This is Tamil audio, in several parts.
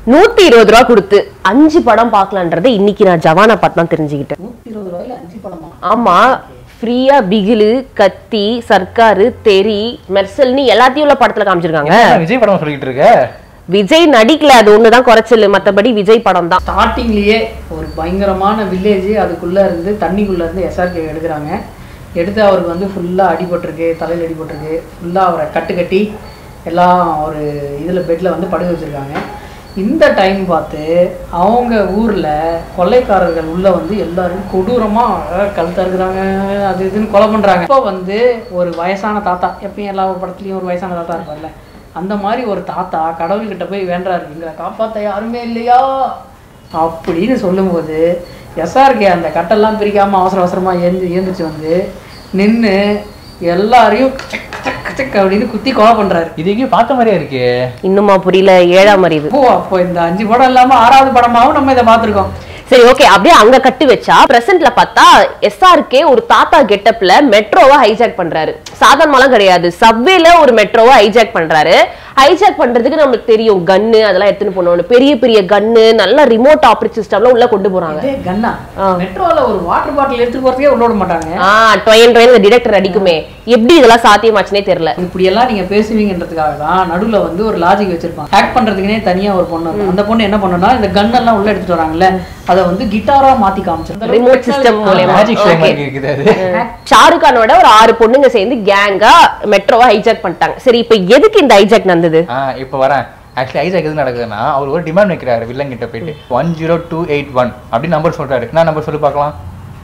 நூத்தி இருபது ரூபா கொடுத்து அஞ்சு படம் பார்க்கலான்றதை இன்னைக்கு நான் ஜவானா பார்த்து தான் தெரிஞ்சுக்கிட்டேன் நூத்தி இருபது ரூபாயில அஞ்சு படமா ஆமா ஃப்ரீயா பிகிலு கத்தி சர்க்காரு தெரி மெர்சல்னு எல்லாத்தையும் உள்ள படத்துல காமிச்சிருக்காங்க என்ன விஜய் படம் சொல்லிட்டு இருக்க விஜய் நடிக்கல அது ஒண்ணுதான் குறைச்சல் மத்தபடி விஜய் படம் தான் ஸ்டார்டிங்லயே ஒரு பயங்கரமான வில்லேஜ் அதுக்குள்ள இருந்து தண்ணிக்குள்ள இருந்து எஸ்ஆர்கே எடுக்கிறாங்க எடுத்து அவருக்கு வந்து ஃபுல்லா அடிபட்டிருக்கு தலையில் அடிபட்டிருக்கு ஃபுல்லா அவரை கட்டு கட்டி எல்லாம் ஒரு இதுல பெட்ல வந்து படுக்க வச்சிருக்காங்க இந்த டைம் பார்த்து அவங்க ஊர்ல கொள்ளைக்காரர்கள் உள்ள வந்து எல்லாரும் கொடூரமா அஹ், கழுத்தா இருக்கிறாங்க அது இதுன்னு கொலை பண்றாங்க இப்போ வந்து ஒரு வயசான தாத்தா எப்பயும் எல்லா படத்துலயும் ஒரு வயசான தாத்தா இருப்பார்ல அந்த மாதிரி ஒரு தாத்தா கடவுள்கிட்ட போய் வேண்டுறாரு எங்களை காப்பாத்த யாருமே இல்லையா அப்படின்னு சொல்லும்போது எஸ்ஆர்கே அந்த கட்டெல்லாம் பிரிக்காம அவசர அவசரமா ஏந்து ஏந்திரிச்சு வந்து நின்று எல்லாரையும் சக் சக் சக் அப்படின்னு குத்தி கொலை பண்றாரு இது எங்கேயும் பார்த்த மாதிரியே இருக்கே இன்னுமா புரியல ஏழாம் அறிவு ஓ அப்போ இந்த அஞ்சு படம் இல்லாம ஆறாவது படமாவும் நம்ம இதை பார்த்திருக்கோம் சரி ஓகே அப்படியே அங்க கட்டு வச்சா பிரசன்ட்ல பார்த்தா எஸ்ஆர்கே ஒரு தாத்தா கெட்டப்ல மெட்ரோவை ஹைஜாக் பண்றாரு சாதாரணமாலாம் கிடையாது சப்வேல ஒரு மெட்ரோவை ஹைஜாக் பண்றாரு ஹைஜாக் பண்றதுக்கு நம்மளுக்கு தெரியும் கன்னு அதெல்லாம் எடுத்துன்னு போனோம் பெரிய பெரிய கன்னு நல்ல ரிமோட் ஆப்ரேட் சிஸ்டம்ல உள்ள கொண்டு போறாங்க இதே கண்ணா மெட்ரோல ஒரு வாட்டர் பாட்டில் எடுத்துட்டு போறதுக்கே உள்ள விட மாட்டாங்க ஆ டொயன் டொயன் டிடெக்டர் அடிக்குமே எப்படி இதெல்லாம் சாத்தியமாச்சுனே தெரியல இப்படி எல்லாம் நீங்க பேசுவீங்கன்றதுக்காக தான் நடுவுல வந்து ஒரு லாஜிக் வச்சிருப்பாங்க ஹேக் பண்றதுக்குனே தனியா ஒரு பொண்ணு இருக்கும் அந்த பொண்ணு என்ன பண்ணுனா இந்த கன் எல்லாம் உள்ள எடுத்துட்டு வராங்கல்ல அதை வந்து கிட்டாரா மாத்தி காமிச்சு ரிமோட் சிஸ்டம் மூலயமா மேஜிக் ஷோ மாதிரி இருக்குது அது ஷாருக் கானோட ஒரு ஆறு பொண்ணுங்க சேர்ந்து கேங்கா மெட்ரோவை ஹைஜாக் பண்ணிட்டாங்க சரி இப்போ எதுக்கு இந்த ஹைஜாக் நடந்தது ஆ இப்போ வரேன் ஆக்சுவலி ஐசாக் எது நடக்குதுன்னா அவர் ஒரு டிமாண்ட் வைக்கிறாரு வில்லன் கிட்ட போயிட்டு one zero two eight one அப்படின்னு நம்பர் சொல்றாரு என்ன நம்பர் சொல்லி பார்க்கலாம்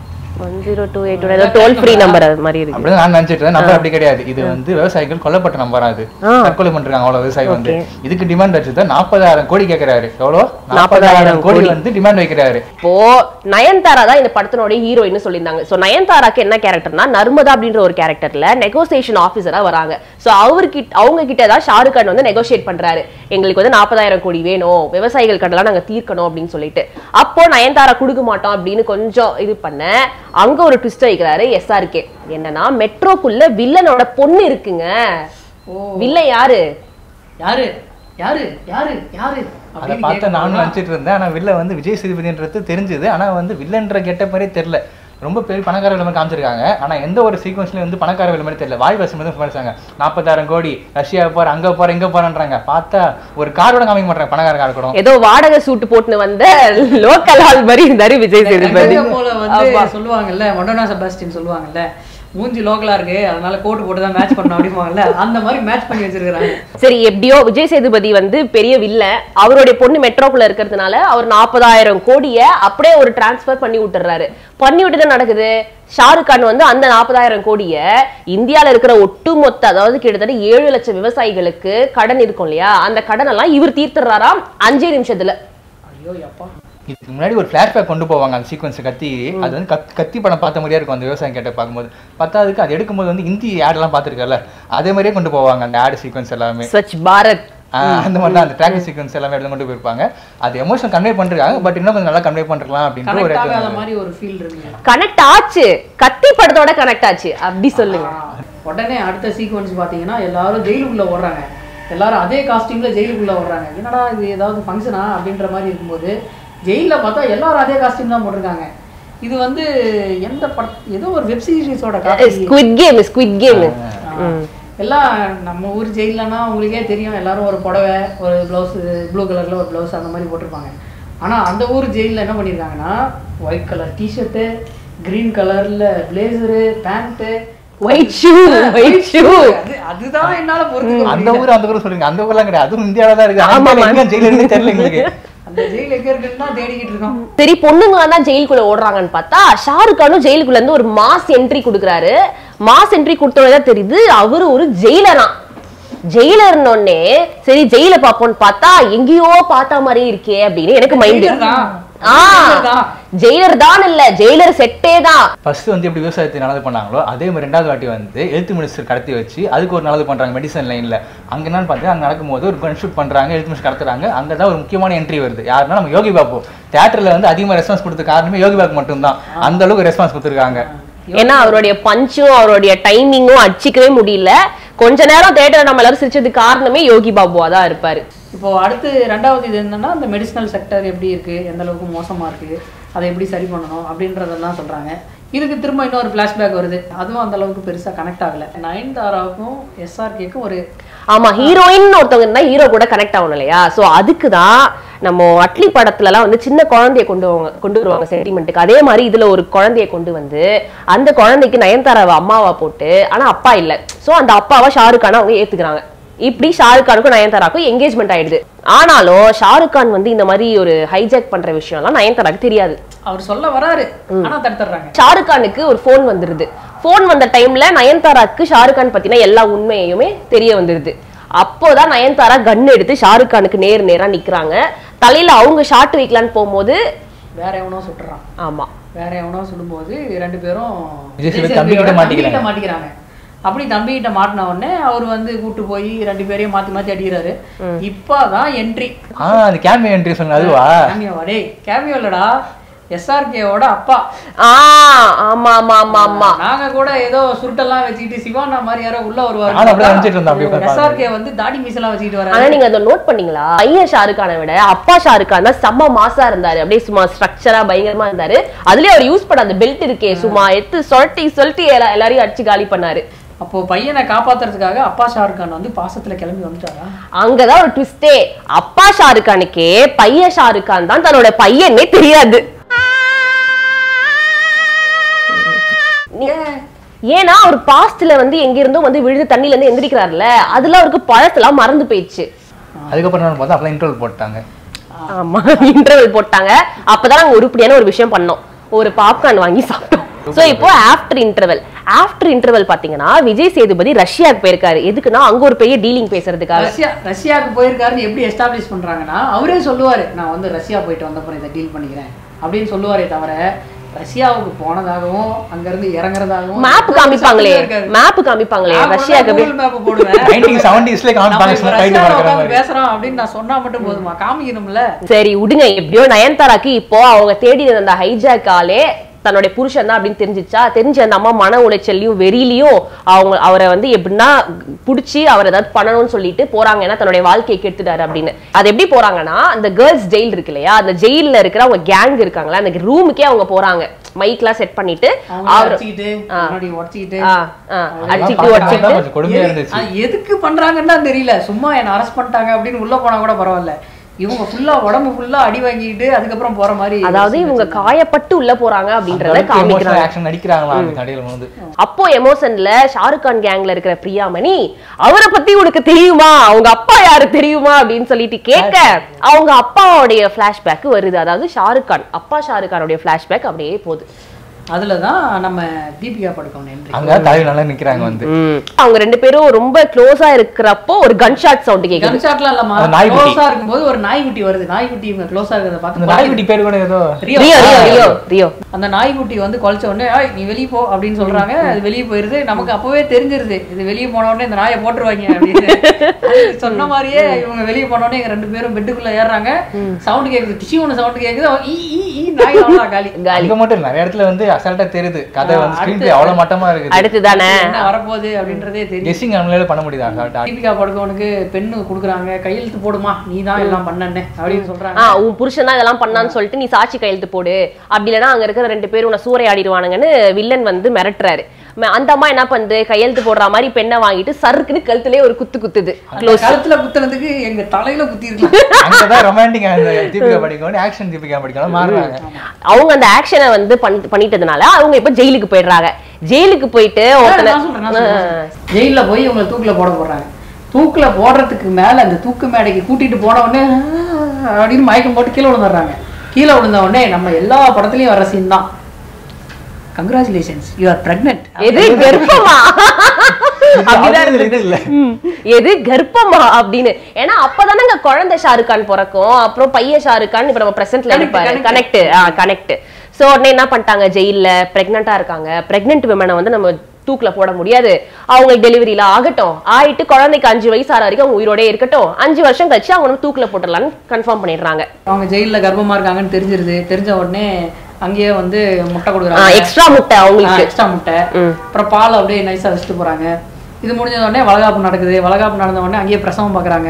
ஒன் ஜீரோ டூ எயிட் ஏதோ டோல் ஃப்ரீ நம்பர் அது மாதிரி இருக்கு அப்படின்னு நான் நினைச்சிட்டு இருந்தேன் நம்பர் அப்படி கிடையாது இது வந்து விவசாயிகள் கொல்லப்பட்ட நம்பர் அது ஆ. தற்கொலை பண்றாங்க அவ்வளவு விவசாயி வந்து Okay. இதுக்கு டிமாண்ட் வச்சது நாற்பதாயிரம் கோடி கேக்குறாரு எவ்வளோ 40,000 நாற்பதாயிரம் கோடி கோடி. வந்து டிமாண்ட் வைக்கிறாரு இப்போ நயன்தாரா தான் இந்த படத்தினோட ஹீரோயின் சொல்லியிருந்தாங்க சோ நயன்தாராக்கு என்ன கேரக்டர்னா நர்மதா அப்படின்ற ஒரு கேரக்டர்ல நெகோசியேஷன் ஆபீசரா வராங்க சோ அவர்கிட்ட அவங்க கிட்ட தான் ஷாருக் கான் வந்து நெகோஷியேட் பண்றாரு எங்களுக்கு வந்து நாற்பதாயிரம் கோடி வேணும் விவசாயிகள் கடலாம் நாங்க தீர்க்கணும் அப்படின்னு சொல்லிட்டு அப்போ நயன்தாரா கொடுக்க மாட்டோம் அப்படின்னு கொஞ்சம் இது பண்ண அங்க ஒரு ட்விஸ்ட் வைக்கிறாரு எஸ்ஆர்கே என்னன்னா மெட்ரோக்குள்ள வில்லனோட பொண்ணு இருக்குங்க வில்லன் யாரு யாரு யாரு யாரு யாரு அதை அப்படின்னு பார்த்து நானும் கேட்கும்போது நினைச்சிட்டு இருந்தேன் ஆனா வில்ல வந்து விஜய் சேதுபதின்றது தெரிஞ்சது ஆனா வந்து வில்லன்ற கெட்ட மாதிரியே தெரியல ரொம்ப பெரிய பணக்கார விலை மாதிரி காமிச்சிருக்காங்க ஆனா எந்த ஒரு சீக்வன்ஸ்லயும் வந்து பணக்கார விலை மாதிரி தெரியல வாய் வசம் தான் சொல்லிச்சாங்க நாற்பதாயிரம் கோடி ரஷ்யா போற அங்க போற இங்க போறேன்றாங்க பார்த்தா ஒரு காரோட காமிக்க மாட்டாங்க பணக்கார கார் கூட ஏதோ வாடகை சூட்டு போட்டுன்னு வந்த லோக்கல் ஆள் மாதிரி இருந்தாரு விஜய் சேதுபதி கங்கை போல வந்து சொல்லுவாங்கல்ல மொடோனா செபாஸ்டின் சொல்லுவாங்கல்ல மூஞ்சி லோக்கலா இருக்கு அதனால கோட் போட்டு தான் மேட்ச் பண்ணணும் அப்படிம்பாங்கல்ல அந்த மாதிரி மேட்ச் பண்ணி வச்சிருக்காங்க சரி எப்படியோ விஜய் சேதுபதி வந்து பெரிய வில்ல அவருடைய பொண்ணு மெட்ரோக்குள்ள இருக்கிறதுனால அவர் நாற்பதாயிரம் கோடிய அப்படியே ஒரு டிரான்ஸ்ஃபர் பண்ணி விட்டுறாரு பண்ணி விட்டு தான் நடக்குது ஷாருக் கான் வந்து அந்த நாற்பதாயிரம் கோடிய இந்தியால இருக்கிற ஒட்டுமொத்த அதாவது கிட்டத்தட்ட ஏழு லட்சம் விவசாயிகளுக்கு கடன் இருக்கும் இல்லையா அந்த கடன் எல்லாம் இவர் தீர்த்துறாராம் அஞ்சே நிமிஷத்துல ஐயோ அப்பா இதுக்கு முன்னாடி ஒரு ஃபிளாஷ்பேக் கொண்டு போவாங்க அந்த சீக்வன்ஸ் கத்தி அது வந்து கத் கத்தி படம் பார்த்த மாதிரியே இருக்கும் அந்த விவசாயம் கேட்ட பார்க்கும்போது பத்தாவதுக்கு அது எடுக்கும்போது வந்து ஹிந்தி ஆட்லாம் பார்த்துருக்கல அதே மாதிரியே கொண்டு போவாங்க அந்த ஆட் சீக்வன்ஸ் எல்லாமே ஸ்வச் பாரத் ஆஹ் அந்த மாதிரி தான் அந்த ட்ராக் சீக்வன்ஸ் எல்லாமே எடுத்து கொண்டு போயிருப்பாங்க அது எமோஷன் கன்வே பண்ணிருக்காங்க பட் இன்னும் கொஞ்சம் நல்லா கன்வே பண்ணிருக்கலாம் அப்படின்ற ஒரு கனெக்ட் ஆகாத இடத்துல மாதிரி ஒரு ஃபீல் இருக்குங்க கனெக்ட் ஆச்சு கத்தி படத்தோட கனெக்ட் ஆச்சு அப்படி சொல்லுங்க ஆ, உடனே அடுத்த சீக்வன்ஸ் பாத்தீங்கன்னா எல்லாரும் ஜெயிலுக்குள்ள ஓடுறாங்க எல்லாரும் அதே காஸ்டியூம்ல ஜெயிலுக்குள்ள ஓடுறாங்க என்னடா இது ஏதாவது ஃபங்க்ஷனா அப்படின்ற மாதிரி இருக்கும்போது ஜெயில பார்த்தா எல்லாரும் அதே காஸ்டியூம் தான் போட்டிருக்காங்க இது வந்து எந்த பட ஏதோ ஒரு வெப் சீரிஸோட copy squid game squid game எல்லாம் நம்ம ஊர் ஜெயிலனா உங்களுக்கே தெரியும் எல்லாரும் ஒரு புடவை ஒரு ப்ளவுஸ் ப்ளூ கலர்ல ஒரு ப்ளவுஸ் அந்த மாதிரி போட்டிருப்பாங்க ஆனா அந்த ஊர் ஜெயிலில் என்ன பண்ணியிருக்காங்கன்னா ஒயிட் கலர் டிஷர்ட்டு கிரீன் கலர்ல blazer pant white shoe white shoe அது அதுதான் என்னால பொறுத்துக்க அந்த முடியல. ஊர் அந்த ஊர் சொல்றீங்க அந்த ஊர்லாம் கிடையாது அதுவும் இந்தியாவில தான் இருக்கு ஆமா, ஆமா ஆமா. ஜெயில இருந்து தெரியல எங்களுக்கு அந்த ஜெயில் எங்க இருக்குன்னு தான் தேடிக்கிட்டு இருக்கோம் சரி பொண்ணுங்க தான் ஜெயிலுக்குள்ள ஓடுறாங்கன்னு பார்த்தா ஷாருக் கானும் ஜெயிலுக்குள்ள இருந்து ஒரு மாஸ் என்ட்ரி கொடுக்குறாரு மாஸ் என்ட்ரி கொடுத்தோட தெரியுது அவரு ஒரு ஜெயிலரா ஜெயிலர்னோடனே சரி ஜெயில பாப்போம்னு பார்த்தா எங்கேயோ பார்த்த மாதிரி இருக்கே அப்படின்னு எனக்கு மைண்ட் ஜெயிலர் தான். ஆ ஜெயிலர் தான். ஜெயிலர் தான் இல்ல ஜெயிலர் செட்டே தான் ஃபர்ஸ்ட் வந்து எப்படி விவசாயத்தை நல்லது பண்ணாங்களோ அதே மாதிரி ரெண்டாவது வாட்டி வந்து ஹெல்த் மினிஸ்டர் கடத்தி வச்சு அதுக்கு ஒரு நல்லது பண்றாங்க மெடிசன் லைன்ல அங்க என்னன்னு பார்த்தா அங்க நடக்கும்போது ஒரு கன் ஷூட் பண்றாங்க ஹெல்த் மினிஸ்டர் கடத்துறாங்க அங்க தான் ஒரு முக்கியமான என்ட்ரி வருது யாருன்னா நம்ம யோகி பாபு தியேட்டர்ல வந்து அதிகமா ரெஸ்பான்ஸ் கொடுத்த காரணமே யோகி பாபு மட்டும்தான் அந்த அளவுக்கு ரெஸ்பான்ஸ் கொடுத்துருக்காங்க ஏன்னா அவருடைய பஞ்சும் அவருடைய டைமிங்கும் அடிச்சிக்கவே முடியல கொஞ்ச நேரம் தேட்டர் நம்ம எல்லாரும் சிரிச்சதுக்கு காரணமே யோகி பாபுவா தான் இருப்பாரு இப்போ அடுத்து ரெண்டாவது இது என்னன்னா அந்த மெடிசினல் செக்டர் எப்படி இருக்கு எந்த அளவுக்கு மோசமா இருக்கு அதை எப்படி சரி பண்ணணும் அப்படின்றதெல்லாம் சொல்றாங்க இதுக்கு திரும்ப இன்னொரு ஃப்ளாஷ்பேக் வருது அதுவும் அந்த அளவுக்கு பெருசா கனெக்ட் ஆகல நயன்தாராவுக்கும் எஸ்ஆர்கேக்கும் ஒரு ஆமா ஹீரோயின் ஒருத்தவங்க இருந்தா ஹீரோ கூட கனெக்ட் ஆகணும் இல்லையா சோ அதுக்கு தான் நம்ம அட்லி படத்துல எல்லாம் வந்து சின்ன குழந்தைய கொண்டு வருவாங்க கொண்டு வருவாங்க சென்டிமெண்ட்டுக்கு அதே மாதிரி இதுல ஒரு குழந்தைய கொண்டு வந்து அந்த குழந்தைக்கு நயன்தாராவை அம்மாவா போட்டு ஆனா அப்பா இல்ல சோ அந்த அப்பாவை ஷாருக் கான அவங்க ஏத்துக்கிறாங்க இப்படி ஷாருக் கானுக்கும் நயன்தாராக்கும் என்கேஜ்மெண்ட் ஆயிடுது ஆனாலும் ஷாருக் கான் வந்து இந்த மாதிரி ஒரு ஹைஜாக் பண்ற விஷயம்லாம் நயன்தாராக்கு தெரியாது அவர் சொல்ல வராரு ஆனா தடுத்துடுறாங்க ஷாருக் கானுக்கு ஒரு ஃபோன் வந்துருது ஃபோன் வந்த டைம்ல நயன்தாராக்கு ஷாருக் கான் பத்தின எல்லா உண்மையுமே தெரிய வந்துருது அப்போதான் நயன்தாரா கன் எடுத்து ஷாருக் கானுக்கு நேர் நேரா நிக்கிறாங்க தலையில அவங்க ஷார்ட் வைக்கலான்னு போகும்போது வேற எவனோ சுட்டுறான் ஆமா வேற எவனோ சுடும்போது ரெண்டு பேரும் விஜய் சேதுபதி விஜய் தம்பிகிட்ட சேதுபதியோட மாட்டிக்கிறாங்க. தம்பிகிட்ட மாட்டிக்கிறாங்க அப்படி தம்பிகிட்ட மாட்டின உடனே அவர் வந்து கூட்டு போய் ரெண்டு பேரையும் மாத்தி மாத்தி அடிக்கிறாரு இப்பதான் என்ட்ரி ஆ அந்த கேமியோ என்ட்ரி சொன்ன அதுவா கேமியோவா டேய் கேமியோ இல்லடா எஸ்ஆர்கேவோட அப்பா ஆ ஆமா ஆமா ஆமா ஆமா நாங்க கூட ஏதோ சுருட்டெல்லாம் வச்சுக்கிட்டு சிவானா மாதிரி யாரோ உள்ள நானும் அப்படியே நினைச்சிட்டு இருந்தேன் அப்படியே வருவாரு உட்கார்ந்து எஸ்ஆர்கே வந்து தாடி மீசெல்லாம் வச்சுக்கிட்டு ஆனா வராரு நீங்க அதை நோட் பண்ணீங்களா பையன் ஷாருக் கானை விட அப்பா ஷாருக் கான் தான் செம்ம மாசா இருந்தாரு அப்படியே சும்மா ஸ்ட்ரக்சரா பயங்கரமா இருந்தாரு அதுலயே அவர் யூஸ் பண்ண அந்த பெல்ட் இருக்கே சும்மா எடுத்து சொல்லிட்டு சொல்லிட்டு எல்லா- எல்லாரையும் அடிச்சு காலி பண்ணாரு அப்போ பையனை காப்பாத்துறதுக்காக அப்பா ஷாருக் கான் வந்து பாசத்துல கிளம்பி வந்துட்டாரா அங்கதான் ஒரு ட்விஸ்டே அப்பா ஷாருக் கானுக்கே பையன் ஷாருக் கான் தான் தன்னோட பையனே தெரியாது நீ- ஏன்னா அவர் பாஸ்ட்ல வந்து எங்க இருந்தோ வந்து விழுந்து தண்ணில இருந்து எந்திரிக்கிறாருல அதுல அவருக்கு பழத்தெல்லாம் மறந்து போயிடுச்சு அதுக்கப்புறம் நான் பார்த்தா அப்பலாம் இன்ட்ரோல் போட்டாங்க ஆமா இன்டர்வல் போட்டாங்க அப்பதான் நாங்க உருப்படியான ஒரு விஷயம் பண்ணோம் ஒரு பாப்கார்ன் வாங்கி சாப்பிட்டோம் சோ இப்போ ஆஃப்டர் இன்டர்வல் ஆஃப்டர் இன்டர்வல் பாத்தீங்கன்னா விஜய் சேதுபதி ரஷ்யாக்கு போயிருக்காரு எதுக்குன்னா அங்க ஒரு பெரிய டீலிங் பேசுறதுக்காக ரஷ்யா ரஷ்யாவுக்கு போயிருக்காருன்னு எப்படி எஸ்டாப்ளிஷ் பண்றாங்கன்னா அவரே சொல்லுவாரு நான் வந்து ரஷ்யா போயிட்டு வந்தப்பறம் இதை டீல் பண்ணிக்கிறேன் அப்படின்னு சொல்லுவாரே தவிர ரஷ்யாவுக்கு போனதாகவும் அங்க இருந்து இறங்குறதாகவும் மேப் காமிப்பாங்களே மேப் காமிப்பாங்களே ரஷ்யாக்கு போய் மேப் போடுவேன் நைன்டீன் செவன்டிஸ்ல நம்ம இப்ப காமிப்பாங்க கைட்டு ரஷ்யால பறக்கிற உட்கார்ந்து மாதிரி பேசுறோம் அப்படின்னு நான் சொன்னா மட்டும் போதுமா காமிக்கணும்ல சரி விடுங்க எப்படியோ நயன்தாராக்கு இப்போ அவங்க தேடி அந்த ஹைஜாக் ஆளே தன்னுடைய புருஷன் தான் அப்படின்னு தெரிஞ்சிச்சா தெரிஞ்ச அந்த அம்மா மன உளைச்சல்லையும் வெறியிலையும் அவங்க அவரை வந்து எப்படின்னா புடிச்சு அவர் ஏதாவது பண்ணணும்னு சொல்லிட்டு போறாங்க ஏன்னா தன்னுடைய வாழ்க்கையை கெடுத்துட்டாரு அப்படின்னு அது எப்படி போறாங்கன்னா அந்த கேர்ள்ஸ் ஜெயில் இருக்கு இல்லையா அந்த ஜெயில்ல இருக்கிற அவங்க கேங் இருக்காங்களா அந்த ரூமுக்கே அவங்க போறாங்க மைக்லாம் செட் பண்ணிட்டு அவங்க அவர் அடிச்சுக்கிட்டு முன்னாடி உடச்சிக்கிட்டு ஆ, ஆ, அடிச்சிட்டு பார்க்கறதுக்கு உடச்சிட்டு தான் கொஞ்சம் கொடுமையா இருந்துச்சு அது எதுக்கு பண்றாங்கன்னு தான் தெரியல சும்மா என்ன அரெஸ்ட் பண்ணிட்டாங்க அப்படின்னு உள்ள போனா கூட பரவாயில்ல இவங்க ஃபுல்லா உடம்பு ஃபுல்லா அடி வாங்கிட்டு அதுக்கப்புறம் போற மாதிரி அதாவது இவங்க காயப்பட்டு உள்ள போறாங்க அப்படின்றத காமிக்கிறாங்க ஆக்ஷன் நடிக்கிறாங்களா அந்த கடையில வந்து அப்போ எமோஷன்ல ஷாருக் கான் கேங்ல இருக்கிற பிரியாமணி அவரை பத்தி உனக்கு தெரியுமா அவங்க அப்பா யாரு தெரியுமா அப்படின்னு சொல்லிட்டு கேட்க அவங்க அப்பாவுடைய பிளாஷ்பேக் வருது அதாவது ஷாருக் கான் அப்பா ஷாருக் கானுடைய பிளாஷ்பேக் அப்படியே போகுது அதுல தான் நம்ம தீபிகா படுக்கணும் என்று அங்க தலைவி நல்லா நிக்கிறாங்க வந்து அவங்க ரெண்டு பேரும் ரொம்ப க்ளோஸா இருக்கிறப்போ ஒரு கன் ஷாட் சவுண்ட் கேக்குது கன்ஷாட்லாம் இல்லம்மா அந்த நாய்க்குட்டி. க்ளோஸா இருக்கும்போது ஒரு நாய்க்குட்டி வருது நாய்க்குட்டி இவங்க க்ளோஸா இருக்கிறத அந்த பார்த்து நாய்க்குட்டி பேர் கூட ஏதோ Rio. Rio Rio Rio Rio அந்த நாய்க்குட்டி வந்து குலைச்ச உடனே "ஏய், நீ வெளியே போ அப்படின்னு சொல்றாங்க அது வெளியே போயிருது நமக்கு அப்பவே தெரிஞ்சிருது இது வெளியே போன உடனே இந்த நாயை போட்டுருவாங்க அப்படின்னு அது சொன்ன மாதிரியே இவங்க வெளியே போன உடனே இவங்க ரெண்டு பேரும் பெட்டுக்குள்ள ஏறுறாங்க சவுண்ட் கேக்குது டிஷ்யூ ஒன்று சவுண்ட் கேக்குது அவன் ஈ ஈ ஈ நாய் அவ்வளவுதான் காலி காலி அங்க மட்டும் இல்ல, நிறைய இடத்துல வந்து அசால்ட்டா தெரியுது கதை வந்து ஸ்கிரீன் அடுத்து- பிளே அவ்வளவு மட்டமா இருக்குது அடுத்துதானே என்ன வரப்போகுது அப்படின்றதே தெரியும் கெஸ்ஸிங் நம்மளால பண்ண முடியுது அசால்ட்டா தீபிகா படுக்கவனுக்கு பெண்ணு கொடுக்குறாங்க கையெழுத்து போடுமா நீ தான் எல்லாம் பண்ணன்னு அப்படின்னு சொல்றாங்க ஆ உன் புருஷன் தான் இதெல்லாம் பண்ணான்னு சொல்லிட்டு நீ சாட்சி கையெழுத்து போடு அப்படி இல்லைன்னா அங்க இருக்கிற ரெண்டு பேரும் உன்னை சூறையாடிடுவானுங்கன்னு வில்லன் வந்து மிரட்டுறாரு ம- அந்த அம்மா என்ன பண்ணுது கையெழுத்து போடுற மாதிரி பெண்ணை வாங்கிட்டு சறுக்குன்னு கழுத்துலயே ஒரு குத்து குத்துது அந்த கழுத்துல குத்துனதுக்கு எங்க தலையில குத்தி இருக்கலாம் அங்கதான் ரொமான்டிக் அந்த தீபிகா படிக்கணும் ஆக்ஷன் தீபிகா படிக்கணும் மாறுறாங்க அவங்க அந்த ஆக்ஷனை வந்து பண்ணி- பண்ணிட்டதுனால அவங்க இப்ப ஜெயிலுக்கு போயிடுறாங்க ஜெயிலுக்கு போயிட்டு ஒருத்தனை நான் சொல்றேன், நான் சொல்றேன். ஜெயில்ல போய் இவங்களை தூக்குல போட போடுறாங்க தூக்குல போடுறதுக்கு மேல அந்த தூக்கு மேடைக்கு கூட்டிட்டு போன உடனே "ஆ" அப்படின்னு மயக்கம் போட்டு கீழே விழுந்துடுறாங்க கீழே விழுந்த உடனே நம்ம எல்லா படத்துலயும் வர சீன் தான் கங்க்ராச்சுலேஷன்ஸ் யூ ஆர் பிரெக்னென்ட் எது கர்ப்பமா அப்படிதான் அது இருந்தது. இது இல்ல ம். எது கர்ப்பமா அப்படின்னு ஏன்னா அப்பதானங்க குழந்தை ஷாருக் கான் பிறக்கும் அப்புறம் பையன் ஷாருக் கான் இப்ப நம்ம பிரசன்ட்ல Connect, இருப்பாரு connect. கனெக்ட் ஆ கனெக்ட் சோ உடனே என்ன பண்ணிட்டாங்க ஜெயில்ல பிரெக்னெண்டா இருக்காங்க பிரெக்னென்ட் விமனை வந்து நம்ம தூக்குல போட முடியாது அவங்க டெலிவரியில ஆகட்டும் ஆயிட்டு குழந்தைக்கு அஞ்சு வயசு ஆற வரைக்கும் அவங்க உயிரோட இருக்கட்டும் அஞ்சு வருஷம் கழிச்சு அவங்க வந்து தூக்குல போட்டுடலாம்னு கன்ஃபார்ம் பண்ணிடுறாங்க அவங்க ஜெயில்ல கர்ப்பமா இருக்காங்கன்னு தெரிஞ்சிருது தெரிஞ்ச உடனே அங்கேயே வந்து முட்டை கொடுக்குறாங்க எக்ஸ்ட்ரா முட்டை அவங்களுக்கு எக்ஸ்ட்ரா முட்டை ம். அப்புறம் பால் அப்படியே நைஸா வச்சுட்டு போறாங்க இது முடிஞ்ச உடனே வளகாப்பு நடக்குது வளகாப்பு நடந்த உடனே அங்கேயே பிரசவம் பார்க்கறாங்க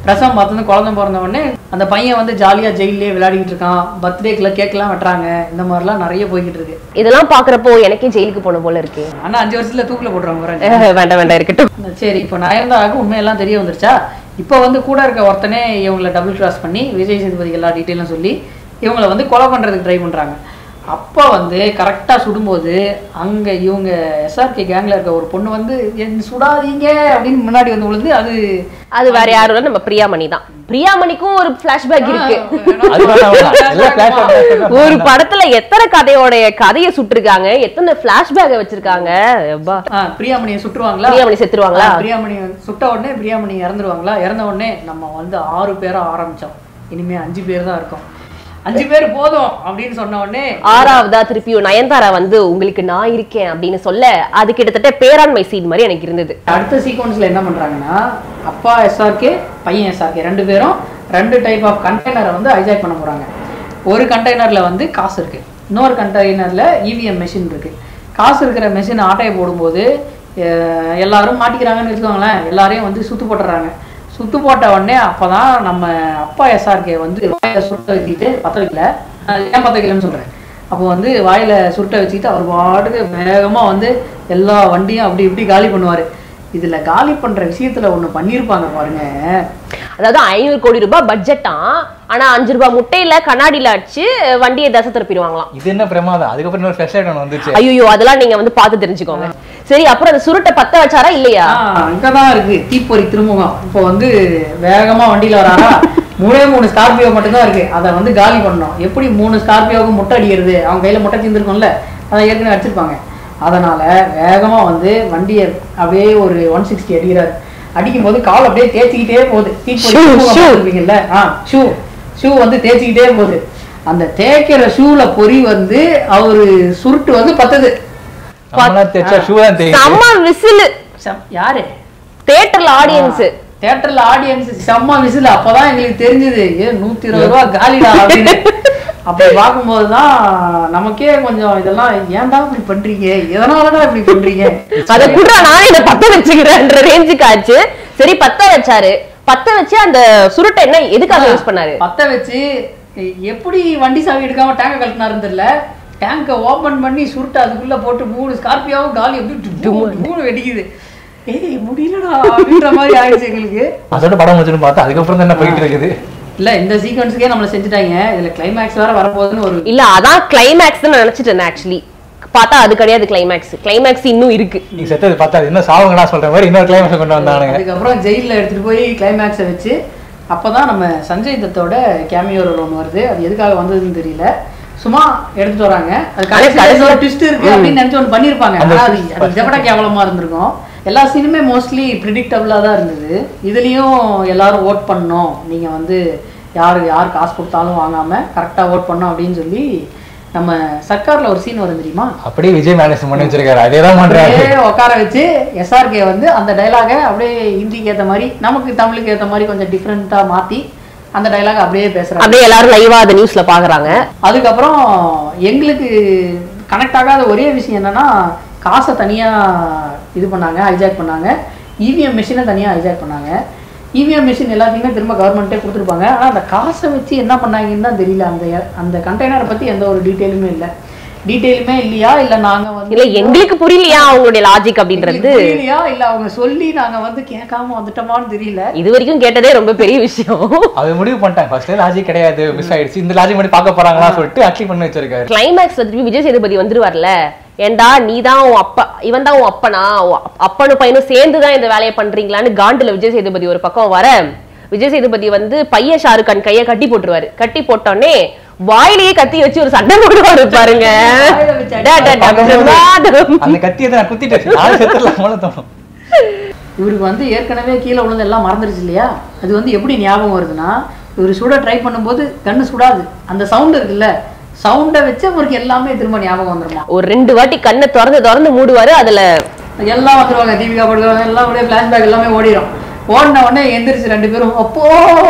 பிரசவம் பார்த்து குழந்தை பிறந்த உடனே அந்த பையன் வந்து ஜாலியா ஜெயிலே விளையாடிக்கிட்டு இருக்கான் பர்த்டேக்குள்ள கேக்லாம் வெட்டுறாங்க இந்த மாதிரிலாம் நிறைய போய்கிட்டு இருக்கு இதெல்லாம் பாக்குறப்போ எனக்கே ஜெயிலுக்கு போன போல இருக்கு ஆனா அஞ்சு வருஷத்துல தூக்குல போட்டுருவாங்க பாருங்க. அஹ், வேண்டாம் வேண்டாம் இருக்கட்டும் சரி இப்போ நயன்தாராவுக்கு உண்மையெல்லாம் தெரிய வந்துருச்சா இப்போ வந்து கூட இருக்க ஒருத்தனே இவங்கள டபுள் கிராஸ் பண்ணி விஜய் சேதுபதி எல்லா டீட்டெயிலும் சொல்லி இவங்கள வந்து கொலை பண்றதுக்கு ட்ரை பண்றாங்க அப்போ வந்து கரெக்டாக சுடும்போது அங்க இவங்க எஸ்ஆர்கே கேங்ல இருக்க ஒரு பொண்ணு வந்து என் சுடாதீங்க அப்படின்னு முன்னாடி வந்து விழுந்து அது அது வேற யாரும் இல்ல நம்ம பிரியாமணி தான் பிரியாமணிக்கும் ஒரு பிளாஷ்பேக் இருக்கு அது வேணாம், வேணாம். எல்லாம் flash back, flash back. ஒரு படத்துல எத்தனை கதையோடைய கதையை சுட்டிருக்காங்க எத்தனை பிளாஷ்பேக் வச்சிருக்காங்க எப்பா ஆ, பிரியாமணியை சுட்டுருவாங்களா பிரியாமணி செத்துருவாங்களா ஆ, பிரியாமணி சுட்ட உடனே பிரியாமணி இறந்துருவாங்களா இறந்த உடனே நம்ம வந்து ஆறு பேரா ஆரம்பிச்சோம் இனிமே அஞ்சு பேர் தான் இருக்கோம் அஞ்சு பேர் போதும் அப்படின்னு சொன்ன உடனே ஆறாவதா திருப்பியும் நயன்தாரா வந்து உங்களுக்கு நான் இருக்கேன் அப்படின்னு சொல்ல அது கிட்டத்தட்ட பேராண்மை சீன் மாதிரி எனக்கு இருந்தது அடுத்த சீக்வன்ஸ்ல என்ன பண்றாங்கன்னா அப்பா எஸ்ஆர்கே பையன் எஸ்ஆர்கே ரெண்டு பேரும் ரெண்டு டைப் ஆஃப் கண்டெய்னரை வந்து ஹைஜாக் பண்ண போறாங்க ஒரு கண்டெய்னர்ல வந்து காசு இருக்கு இன்னொரு கண்டெய்னர்ல இவிஎம் மெஷின் இருக்கு காசு இருக்கிற மெஷின் ஆட்டையை போடும்போது அஹ், எல்லாரும் மாட்டிக்கிறாங்கன்னு வச்சுக்கோங்களேன் எல்லாரையும் வந்து சுத்து போட்டுறாங்க சுத்து போட்ட உடனே அப்பதான் நம்ம அப்பா எஸ்ஆர்கே வந்து வாயில சுட்ட வச்சுட்டு பத்த வைக்கல அஹ், ஏன் பத்த வைக்கலன்னு சொல்றேன் அப்போ வந்து வாயில சுருட்டை வச்சுக்கிட்டு அவர் பாட்டுக்கு வேகமா வந்து எல்லா வண்டியும் அப்படி இப்படி காலி பண்ணுவாரு இதுல காலி பண்ற விஷயத்துல ஒண்ணு பண்ணிருப்பாங்க பாருங்க அதாவது ஐநூறு கோடி ரூபாய் பட்ஜெட்டா ஆனா அஞ்சு ரூபாய் முட்டையில கண்ணாடியில அடிச்சு வண்டியை தசை திருப்பிடுவாங்களாம் இது என்ன பிரமாதம் அதுக்கப்புறம் இன்னொரு ஃபிளஷ் லைட் ஒன்று வந்துச்சு ஐயோ அதெல்லாம் நீங்க வந்து பார்த்து தெரிஞ்சுக்கோங்க சரி அப்புறம் அந்த சுருட்டை பத்த வச்சாரா இல்லையா ஆஹ் அங்கதான் இருக்கு தீப்பொறி திருமுகம் இப்போ வந்து வேகமா வண்டியில வராரா மூணே மூணு ஸ்கார்பியோ மட்டும்தான் இருக்கு அதை வந்து காலி பண்ணணும் எப்படி மூணு ஸ்கார்பியோவுக்கு முட்டை அடிக்கிறது அவங்க கையில முட்டை தீர்ந்துருக்கும்ல அதை ஏற்கனவே அடிச்சிருப்பாங்க அதனால வேகமா வந்து வண்டியை அப்படியே ஒரு ஒன் சிக்ஸ்டி அடிக்கிறாரு அடிக்கும் போது கால் அப்படியே தேய்ச்சிக்கிட்டே போகுது தீப்பொறி Shoe, திருமுகம் shoe. பார்த்திருப்பீங்கல்ல ஆ ஷூ ஷூ வந்து தேய்ச்சிக்கிட்டே போகுது அந்த தேய்க்கிற ஷூல பொறி வந்து அவரு சுருட்டு வந்து பத்தது நம்மளாம் தைச்சா ஷூ தான் தெரியும் செம்ம விசிலு சம்- யாரு தியேட்டர்ல ஆடியன்ஸ் தியேட்டர்ல ஆடியன்ஸ் செம்ம விசில் அப்பதான் எங்களுக்கு தெரிஞ்சது ஏ நூத்தி இருபது ரூபா காலிடா அப்படின்னு அப்படி பார்க்கும்போது தான் நமக்கே கொஞ்சம் இதெல்லாம் ஏன்டா இப்படி பண்றீங்க எதனாலடா இப்படி பண்றீங்க அத கூட நானே இதை பத்த வச்சுக்கிறேன்ற ரேஞ்சுக்கு ஆச்சு சரி பத்த வச்சாரு பத்த வச்சு அந்த சுருட்டை என்ன எதுக்காக யூஸ் பண்ணாரு பத்த வச்சு எ- எப்படி வண்டி சாவி எடுக்காம டேங்க கழட்டினாருன்னு தெரியல டேங்கை ஓபன் பண்ணி சுருட்டு அதுக்குள்ள போட்டு மூணு ஸ்கார்பியோவும் காலி எப்படி மூணு வெடிக்குது ஏய் முடியலடா அப்படின்ற மாதிரி ஆயிடுச்சு எங்களுக்கு அதோட படம் முடிச்சுன்னு பார்த்தா அதுக்கப்புறம் தான் என்ன போயிட்டு இருக்குது இல்ல இந்த சீக்வன்ஸுக்கே நம்மள செஞ்சுட்டாங்க இதுல கிளைமேக்ஸ் வேற வரப்போகுதுன்னு ஒரு இல்ல அதான் கிளைமேக்ஸ் தான் நினைச்சிட்டு இருந்தேன் ஆக்சுவலி பார்த்தா அது கிடையாது கிளைமேக்ஸ் கிளைமேக்ஸ் இன்னும் இருக்கு நீங்க செத்தது பார்த்தா அது இன்னும் சாவுங்களா சொல்ற மாதிரி இன்னொரு கிளைமேக்ஸ் கொண்டு வந்தானுங்க அதுக்கப்புறம் ஜெயில்ல எடுத்துட்டு போய் கிளைமேக்ஸை வச்சு அப்பதான் நம்ம சஞ்சய் தத்தோட கேமியோ ரோல் ஒன்று வருது அது எதுக்காக வந்ததுன்னு தெரியல சும்மா எடுத்துட்டு வராங்க அது கடைசி கடைசி ஒரு ட்விஸ்ட் இருக்கு அப்படின்னு நினைச்சு ஒன்று பண்ணிருப்பாங்க அந்த ஆனா அது அது ஜபடா கேவலமா இருந்திருக்கும் எல்லா சீனுமே மோஸ்ட்லி ப்ரிடிக்டபிளா தான் இருந்தது இதுலயும் எல்லாரும் ஓட் பண்ணோம் நீங்க வந்து யாரு யார் காசு கொடுத்தாலும் வாங்காம கரெக்டா ஓட் பண்ணோம் அப்படின்னு சொல்லி நம்ம சர்க்கார்ல ஒரு சீன் வரும் தெரியுமா அப்படியே விஜய் மேனேஜ் பண்ணி வச்சிருக்காரு அதே தான் பண்றாரு அப்படியே உட்கார வச்சு எஸ்ஆர்கே வந்து அந்த டைலாகை அப்படியே ஹிந்திக்கு ஏத்த மாதிரி நமக்கு தமிழுக்கு ஏத்த மாதிரி கொஞ்சம் டிஃப்ரெண்டா மாத்தி அந்த டைலாக் அப்படியே பேசுறாங்க அப்படியே எல்லாரும் லைவா அந்த நியூஸ்ல பாக்குறாங்க அதுக்கப்புறம் எங்களுக்கு கனெக்ட் ஆகாத ஒரே விஷயம் என்னன்னா காசை தனியா இது பண்ணாங்க ஹைஜாக் பண்ணாங்க இவிஎம் மிஷினை தனியா ஹைஜாக் பண்ணாங்க இவிஎம் மிஷின் எல்லாத்தையுமே திரும்ப கவர்மெண்ட்டே கொடுத்துருப்பாங்க ஆனா அந்த காசை வச்சு என்ன பண்ணாங்கன்னு தான் தெரியல அந்த அந்த கண்டெய்னரை பத்தி எந்த ஒரு டீட்டெயிலுமே இல்லை டீட்டெயிலுமே இல்லையா இல்ல நாங்க வந்து இல்ல எங்களுக்கு புரியலையா அவங்களுடைய லாஜிக் அப்படின்றது எங்களுக்கு புரியலையா இல்ல அவங்க சொல்லி நாங்க வந்து கேட்காம வந்துட்டோமான்னு தெரியல இது வரைக்கும் கேட்டதே ரொம்ப பெரிய விஷயம் அது முடிவு பண்ணிட்டாங்க ஃபர்ஸ்ட் லாஜிக் கிடையாது மிஸ் ஆயிடுச்சு இந்த லாஜிக் மட்டும் பார்க்க போறாங்களா சொல்லிட்டு அச்சீவ் பண்ணி வச்சிருக்காரு கிளைமேக்ஸ்ல திருப்பி விஜய் சேதுபதி வந்துருவார்ல ஏண்டா நீ தான் உன் அப்பா இவன் தான் உன் அப்பனா உன் அப்- அப்பனும் பையனும் சேர்ந்து தான் இந்த வேலையை பண்றீங்களான்னு காண்டுல விஜய் சேதுபதி ஒரு பக்கம் வர விஜய் சேதுபதி வந்து பையன் ஷாருக் கான் கையை கட்டி போட்டுருவாரு கட்டி போட்டோடனே வாயிலேயே கத்தி வச்சு ஒரு சண்டை போடுவாரு பாருங்க வாயில வச்சு அடி- டா, டா, டா, பிரமாதம். அந்த கத்தியை தான் நான் குத்திட்டு நாலு செத்துலாம் போல தோணும் இவருக்கு வந்து ஏற்கனவே கீழே விழுந்து எல்லாம் மறந்துருச்சு இல்லையா அது வந்து எப்படி ஞாபகம் வருதுன்னா இவர் சுட ட்ரை பண்ணும்போது கண்ணு சுடாது அந்த சவுண்ட் இருக்குல்ல சவுண்டை வச்சு அவருக்கு எல்லாமே திரும்ப ஞாபகம் வந்துருமா ஒரு ரெண்டு வாட்டி கண்ணை திறந்து திறந்து மூடுவாரு அதுல எல்லாம் வந்துருவாங்க தீபிகா படுவாங்க எல்லாம் அப்படியே ஃபிளாஷ்பேக் எல்லாமே ஓடிடும் ஓடின உடனே எந்திரிச்சு ரெண்டு பேரும் அப்போ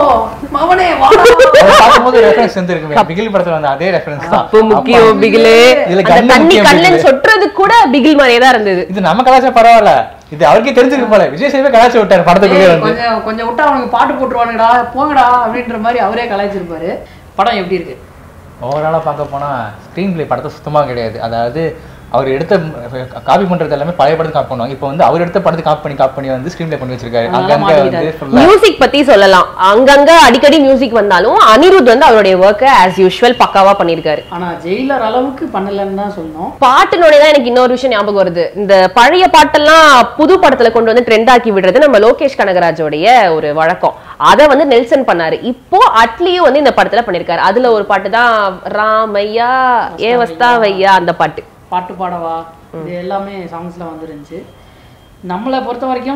மவனே வாடா அதை பார்க்கும்போது ரெஃபரன்ஸ் வந்துருக்குமே பிகில் படத்துல வந்து அதே ரெஃபரன்ஸ் தான் அப்போ முக்கியம் பிகிலு இதுல அந்த கண்ணு தண்ணி முக்கியம் கண்ணுன்னு பிகிலு. சொட்டுறது கூட பிகில் மாதிரியே தான் இருந்தது இது நம்ம கலாச்சாரம் பரவாயில்ல இது அவருக்கே தெரிஞ்சிருக்கு போல விஜய் சேவை கலாச்சி விட்டாரு படத்துக்குள்ளே ஏய், வந்து கொஞ்சம் கொஞ்சம் விட்டா அவனுக்கு பாட்டு போட்டுருவானுங்கடா போங்கடா அப்படின்ற மாதிரி அவரே கலாய்ச்சிருப்பாரு படம் எப்படி இருக்கு ஓவராலாக பார்க்க போனா ஸ்க்ரீன் பிளே படத்தை சுத்தமாக கிடையாது அதாவது அவர் எடுத்த காப்பி பண்றது எல்லாமே பழைய படத்துக்கு காப்பி பண்ணுவாங்க இப்போ வந்து அவர் எடுத்த படத்துக்கு காப்பி பண்ணி காப்பி பண்ணி வந்து ஸ்க்ரீன் பிளே பண்ணி வச்சிருக்காரு அதனால அங்கங்க மாட்டிக்கிட்டாரு. வந்து ஃபுல்லா மியூசிக் பத்தி சொல்லலாம் அங்கங்க அடிக்கடி மியூசிக் வந்தாலும் அனிருத் வந்து அவருடைய ஒர்க்கை ஆஸ் யூஷுவல் பக்காவா பண்ணியிருக்காரு ஆனா ஜெயிலர் அளவுக்கு பண்ணலன்னு தான் சொல்லணும் பாட்டுனோட தான் எனக்கு இன்னொரு விஷயம் ஞாபகம் வருது இந்த பழைய பாட்டெல்லாம் புது படத்துல கொண்டு வந்து ட்ரெண்ட் ஆக்கி விடுறது நம்ம லோகேஷ் கனகராஜோடைய ஒரு வழக்கம் அதை வந்து நெல்சன் பண்ணாரு இப்போ அட்லியும் வந்து இந்த படத்துல பண்ணிருக்காரு அதுல ஒரு பாட்டு தான் ராமையா ஏ வஸ்தாவையா அந்த பாட்டு பாட்டு பாடவா இது எல்லாமே சாங்ஸ்ல வந்துருந்துச்சு நம்மளை பொறுத்த வரைக்கும்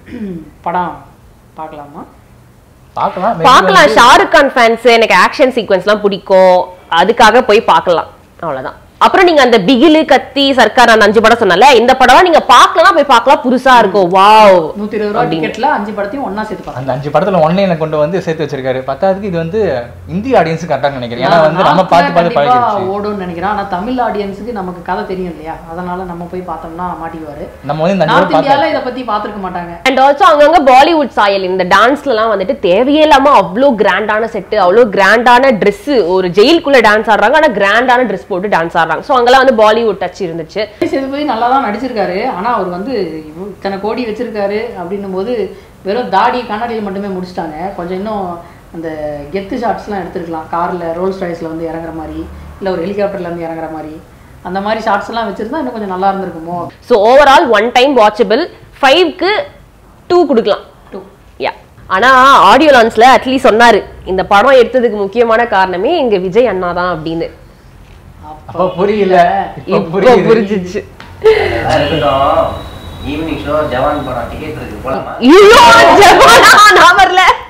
படம் பார்க்கலாமா பார்க்கலாம் maybe பார்க்கலாம் வந்து- ஷாருக் கான் ஃபேன்ஸ் எனக்கு ஆக்ஷன் சீக்வன்ஸ்லாம் பிடிக்கும் அதுக்காக போய் பார்க்கலாம் அவ்வளவுதான் அப்புறம் நீங்க அந்த பிகிலு கத்தி சர்க்கார் அந்த அஞ்சு படம் சொன்னல இந்த படம் நீங்க பார்க்கலாம் போய் பார்க்கலாம் புதுசா இருக்கும் வாவ் நூத்தி இருபது ரூபா டிக்கெட்ல அஞ்சு படத்தையும் ஒண்ணா சேர்த்து பார்க்கலாம் அந்த அஞ்சு படத்துல ஒன்லைன்ல கொண்டு வந்து சேர்த்து வச்சிருக்காரு பத்தாவதுக்கு இது வந்து இந்திய ஆடியன்ஸ் கரெக்டா நினைக்கிறேன் ஏன்னா வந்து நம்ம நார்த்ல பார்த்து பார்த்து கண்டிப்பா பழகிடுச்சு ஓடும்னு நினைக்கிறேன் ஆனா தமிழ் ஆடியன்ஸுக்கு நமக்கு கதை தெரியும் இல்லையா அதனால நம்ம போய் பார்த்தோம்னா மாட்டிக்குவாரு நம்ம வந்து இந்த அஞ்சு நார்த் படம் பார்த்தோம் இந்தியால இதை பத்தி பார்த்திருக்க மாட்டாங்க அண்ட் ஆல்சோ அங்கங்க பாலிவுட் சாயல் இந்த டான்ஸ்லலாம் வந்துட்டு தேவையே இல்லாம அவ்வளோ கிராண்டான செட்டு அவ்வளோ கிராண்டான Dress ஒரு ஜெயிலுக்குள்ள டான்ஸ் ஆடுறாங்க ஆனா கிராண்டான ட்ரெஸ் போட்டு டான்ஸ் ஆடுறாங்க ஸோ அங்கெல்லாம் வந்து பாலிவுட் டச் இருந்துச்சு சேதுபதி நல்லா தான் நடிச்சிருக்காரு ஆனா அவர் வந்து இவ்வ- இத்தனை கோடி வச்சிருக்காரு அப்படின்னும் போது வெறும் தாடி கண்ணாடியில் மட்டுமே முடிச்சிட்டாங்க கொஞ்சம் இன்னும் அந்த கெத்து ஷாட்ஸ்லாம் எடுத்திருக்கலாம் கார்ல ரோல்ஸ் ராய்ஸ்ல வந்து இறங்குற மாதிரி இல்ல ஒரு ஹெலிகாப்டர்ல இருந்து இறங்குற மாதிரி அந்த மாதிரி ஷாட்ஸ் எல்லாம் வச்சிருந்தா இன்னும் கொஞ்சம் நல்லா இருந்திருக்குமோ so overall one time watchable ஃபைவ்க்கு டூ கொடுக்கலாம் Two. யா ஆனா ஆடியோ லான்ச்ல அட்லீஸ்ட் சொன்னாரு இந்த படம் எடுத்ததுக்கு முக்கியமான காரணமே எங்க விஜய் அண்ணா தான் அப்படின்னு அப்ப புரியல இப்ப இப்போ புரியுது புரிஞ்சிச்சு அதெல்லாம் இருக்கட்டும் ஈவினிங் ஷோ ஜவான் படம் டிக்கெட் இருக்கு போலாமா ஐயோ, ஜவானா, நான் வரல